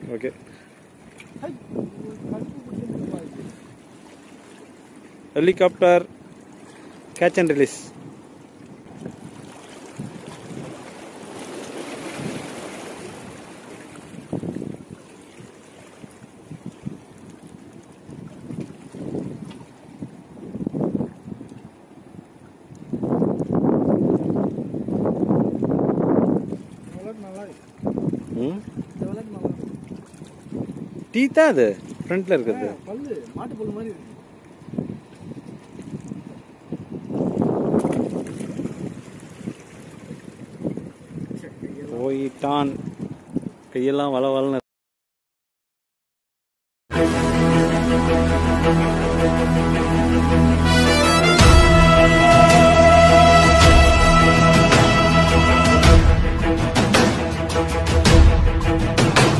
Okay high, ஒரு கடுப்பு பிடிச்சிருக்கு பாரு. ஹெலிகாப்டர் கேட்ச் அண்ட் ரிலீஸ் இந்த விளக்கு நல்லா இருக்கு. ம் இந்த விளக்கு நல்லா இருக்கு. டீ தான் அது ஃப்ரண்ட்டில் இருக்கிறது ஆ, பல்லு மாட்டு பல்லு மாதிரி இருக்கு போயிட்டான் கையெல்லாம் வள வளன்னு